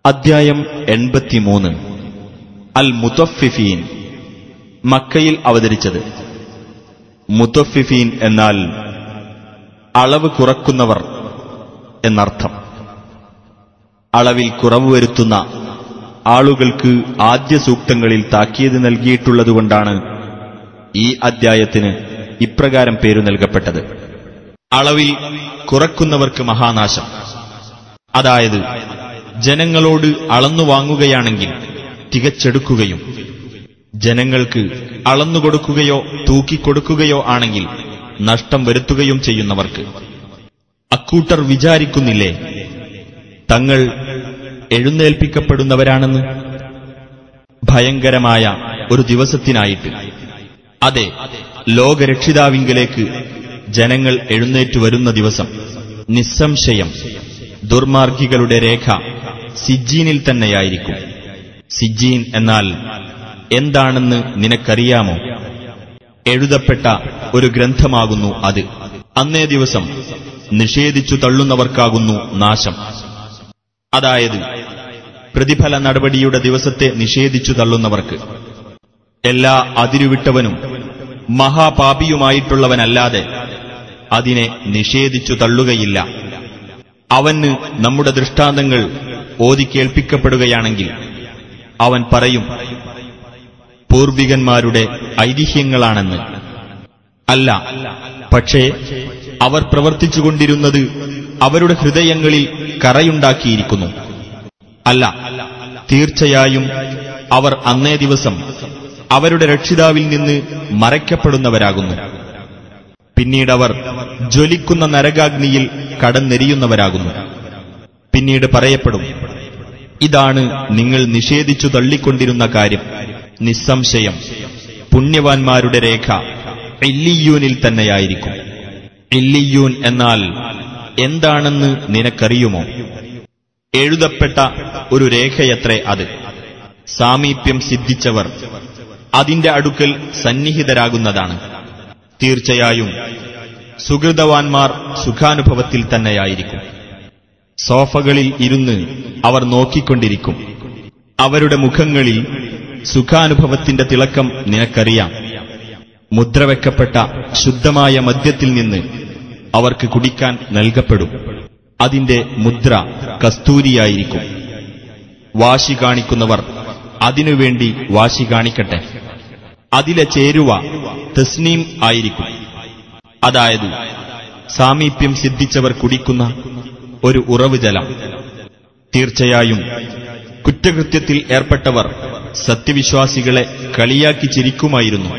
അദ്ധ്യായം എൺപത്തിമൂന്ന് അൽ മുത്തഫിഫീൻ മക്കയിൽ അവതരിച്ചത് മുത്തഫിഫീൻ എന്നാൽ അളവ് കുറക്കുന്നവർ എന്നർത്ഥം അളവിൽ കുറവ് വരുത്തുന്ന ആളുകൾക്ക് ആദ്യ സൂക്തങ്ങളിൽ താക്കീത് നൽകിയിട്ടുള്ളതുകൊണ്ടാണ് ഈ അദ്ധ്യായത്തിന് ഇപ്രകാരം പേരു നൽകപ്പെട്ടത് അളവിൽ കുറക്കുന്നവർക്ക് മഹാനാശം അതായത് ജനങ്ങളോട് അളന്നു വാങ്ങുകയാണെങ്കിൽ തികച്ചെടുക്കുകയും ജനങ്ങൾക്ക് അളന്നുകൊടുക്കുകയോ തൂക്കിക്കൊടുക്കുകയോ ആണെങ്കിൽ നഷ്ടം വരുത്തുകയും ചെയ്യുന്നവർക്ക് അക്കൂട്ടർ വിചാരിക്കുന്നില്ലേ തങ്ങൾ എഴുന്നേൽപ്പിക്കപ്പെടുന്നവരാണെന്ന് ഭയങ്കരമായ ഒരു ദിവസത്തിനായിട്ട് അതെ ലോകരക്ഷിതാവിങ്കലേക്ക് ജനങ്ങൾ എഴുന്നേറ്റു വരുന്ന ദിവസം നിസ്സംശയം ദുർമാർഗികളുടെ രേഖ സിജീനിൽ തന്നെയായിരിക്കും സിജീൻ എന്നാൽ എന്താണെന്ന് നിനക്കറിയാമോ എഴുതപ്പെട്ട ഒരു ഗ്രന്ഥമാകുന്നു അത് അന്നേ ദിവസം നിഷേധിച്ചു തള്ളുന്നവർക്കാകുന്നു നാശം അതായത് പ്രതിഫല നടപടിയുടെ ദിവസത്തെ നിഷേധിച്ചു തള്ളുന്നവർക്ക് എല്ലാ അതിരുവിട്ടവനും മഹാപാപിയുമായിട്ടുള്ളവനല്ലാതെ അതിനെ നിഷേധിച്ചു തള്ളുകയില്ല അവന് നമ്മുടെ ദൃഷ്ടാന്തങ്ങൾ ഓതി കേൾപ്പിക്കപ്പെടുകയാണെങ്കിൽ അവൻ പറയും പൂർവികന്മാരുടെ ഐതിഹ്യങ്ങളാണെന്ന് അല്ല പക്ഷേ അവർ പ്രവർത്തിച്ചുകൊണ്ടിരുന്നത് അവരുടെ ഹൃദയങ്ങളിൽ കറയുണ്ടാക്കിയിരിക്കുന്നു അല്ല തീർച്ചയായും അവർ അന്നേ ദിവസം അവരുടെ രക്ഷിതാവിൽ നിന്ന് മറയ്ക്കപ്പെടുന്നവരാകുന്നു പിന്നീടവർ ജ്വലിക്കുന്ന നരകാഗ്നിയിൽ കടന്നെരിയുന്നവരാകുന്നു പിന്നീട് പറയപ്പെടും ഇതാണ് നിങ്ങൾ നിഷേധിച്ചു തള്ളിക്കൊണ്ടിരുന്ന കാര്യം നിസ്സംശയം പുണ്യവാൻമാരുടെ രേഖ ഇല്ലിയൂനിൽ തന്നെയായിരിക്കും ഇല്ലിയൂൻ എന്നാൽ എന്താണെന്ന് നിനക്കറിയുമോ എഴുതപ്പെട്ട ഒരു രേഖയത്രേ അത് സാമീപ്യം സിദ്ധിച്ചവർ അതിന്റെ അടുക്കൽ സന്നിഹിതരാകുന്നതാണ് തീർച്ചയായും സുഹൃതവാൻമാർ സുഖാനുഭവത്തിൽ തന്നെയായിരിക്കും സോഫകളിൽ ഇരുന്ന് അവർ നോക്കിക്കൊണ്ടിരിക്കും അവരുടെ മുഖങ്ങളിൽ സുഖാനുഭവത്തിന്റെ തിളക്കം നിനക്കറിയാം മുദ്രവെക്കപ്പെട്ട ശുദ്ധമായ മദ്യത്തിൽ നിന്ന് അവർക്ക് കുടിക്കാൻ നൽകപ്പെടും അതിന്റെ മുദ്ര കസ്തൂരിയായിരിക്കും വാശി കാണിക്കുന്നവർ അതിനുവേണ്ടി വാശി കാണിക്കട്ടെ അതിലെ ചേരുവ തസ്നീം ആയിരിക്കും അതായത് സാമീപ്യം സിദ്ധിച്ചവർ കുടിക്കുന്ന ഒരു ഉറവ് ജലം തീർച്ചയായും കുറ്റകൃത്യത്തിൽ ഏർപ്പെട്ടവർ സത്യവിശ്വാസികളെ കളിയാക്കി ചിരിക്കുമായിരുന്നു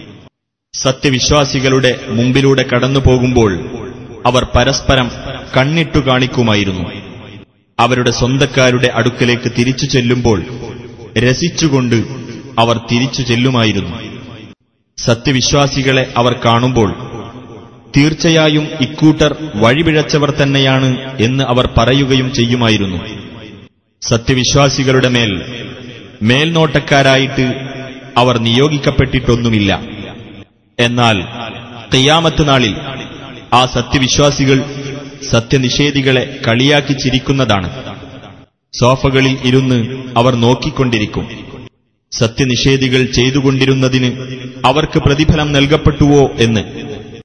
സത്യവിശ്വാസികളുടെ മുമ്പിലൂടെ കടന്നുപോകുമ്പോൾ അവർ പരസ്പരം കണ്ണിട്ടു കാണിക്കുമായിരുന്നു അവരുടെ സ്വന്തക്കാരുടെ അടുക്കലേക്ക് തിരിച്ചു ചെല്ലുമ്പോൾ രസിച്ചുകൊണ്ട് അവർ തിരിച്ചു ചെല്ലുമായിരുന്നു സത്യവിശ്വാസികളെ അവർ കാണുമ്പോൾ തീർച്ചയായും ഇക്കൂട്ടർ വഴിപിഴച്ചവർ തന്നെയാണ് എന്ന് അവർ പറയുകയും ചെയ്യുമായിരുന്നു സത്യവിശ്വാസികളുടെ മേൽ മേൽനോട്ടക്കാരായിട്ട് അവർ നിയോഗിക്കപ്പെട്ടിട്ടൊന്നുമില്ല എന്നാൽ തെയ്യാമത്ത് നാളിൽ ആ സത്യവിശ്വാസികൾ സത്യനിഷേധികളെ കളിയാക്കി ചിരിക്കുന്നതാണ് സോഫകളിൽ ഇരുന്ന് അവർ നോക്കിക്കൊണ്ടിരിക്കും സത്യനിഷേധികൾ ചെയ്തുകൊണ്ടിരുന്നതിന് അവർക്ക് പ്രതിഫലം നൽകപ്പെട്ടുവോ എന്ന്